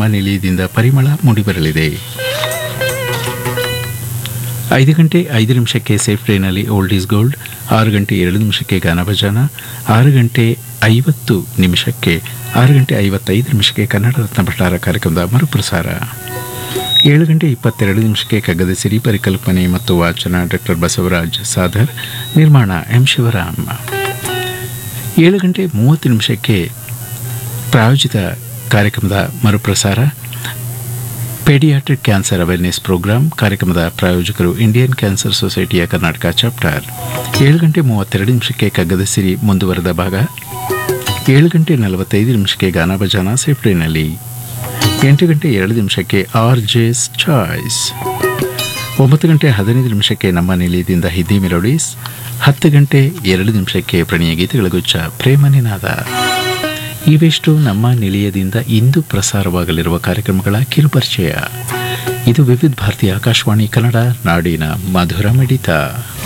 ನಮ್ಮ ನಿಲಯದಿಂದ ಪರಿಮಳ ಮೂಡಿಬರಲಿದೆ ಐದು ಗಂಟೆ ಐದು ನಿಮಿಷಕ್ಕೆ ಸೇಫ್ ಟ್ರೈನಲ್ಲಿ ಓಲ್ಡ್ ಈಸ್ ಗೋಲ್ಡ್ ಆರು ಗಂಟೆ ಎರಡು ನಿಮಿಷಕ್ಕೆ ಗಾನಭಜನ ಆರು ಗಂಟೆ ಐವತ್ತು ನಿಮಿಷಕ್ಕೆ ಆರು ಗಂಟೆ ಐವತ್ತೈದು ನಿಮಿಷಕ್ಕೆ ಕನ್ನಡ ರತ್ನ ಭಂಡಾರ ಕಾರ್ಯಕ್ರಮದ ಮರುಪ್ರಸಾರ ಏಳು ಗಂಟೆ ಇಪ್ಪತ್ತೆರಡು ನಿಮಿಷಕ್ಕೆ ಕಗ್ಗದ ಸಿರಿ ಪರಿಕಲ್ಪನೆ ಮತ್ತು ವಾಚನ ಡಾಕ್ಟರ್ ಬಸವರಾಜ್ ಸಾಧರ್ ನಿರ್ಮಾಣ ಎಂ ಶಿವರಾಮ್ ಏಳು ಗಂಟೆ ಮೂವತ್ತು ನಿಮಿಷಕ್ಕೆ ಪ್ರಾಯೋಜಿತ ಕಾರ್ಯಕ್ರಮದ ಮರುಪ್ರಸಾರ ಪೇಡಿಯಾಟ್ರಿಕ್ ಕ್ಯಾನ್ಸರ್ ಅವೇರ್ನೆಸ್ ಪ್ರೋಗ್ರಾಂ ಕಾರ್ಯಕ್ರಮದ ಪ್ರಾಯೋಜಕರು ಇಂಡಿಯನ್ ಕ್ಯಾನ್ಸರ್ ಸೊಸೈಟಿಯ ಕರ್ನಾಟಕ ಚಾಪ್ಟರ್ ಏಳು ಗಂಟೆ ಮೂವತ್ತೆರಡು ನಿಮಿಷಕ್ಕೆ ಕಗ್ಗದ ಸಿರಿ ಮುಂದುವರೆದ ಭಾಗ ಏಳು ಗಂಟೆ ನಲವತ್ತೈದು ನಿಮಿಷಕ್ಕೆ ಗಾನಭಜಾನ ಸೇಫ್ಟಿನಲ್ಲಿ ಎಂಟು ಗಂಟೆ ಎರಡು ನಿಮಿಷಕ್ಕೆ ಆರ್ ಜೆಸ್ ಚಾಯ್ಸ್ ಒಂಬತ್ತು ಗಂಟೆ ಹದಿನೈದು ನಿಮಿಷಕ್ಕೆ ನಮ್ಮ ನಿಲಯದಿಂದ ಹಿಂದಿ ಮೆಲೋಡೀಸ್ ಹತ್ತು ಗಂಟೆ ಎರಡು ನಿಮಿಷಕ್ಕೆ ಪ್ರಣಯ ಗೀತೆಗಳ ಗುಚ್ಛ ಪ್ರೇಮ ನಿನಾದ ಇವೆಷ್ಟು ನಮ್ಮ ನಿಲಯದಿಂದ ಇಂದು ಪ್ರಸಾರವಾಗಲಿರುವ ಕಾರ್ಯಕ್ರಮಗಳ ಕಿರುಪರಿಚಯ ಇದು ವಿವಿಧ ಭಾರತಿ ಆಕಾಶವಾಣಿ ಕನ್ನಡ ನಾಡಿನ ಮಧುರ ಮಿಡಿತ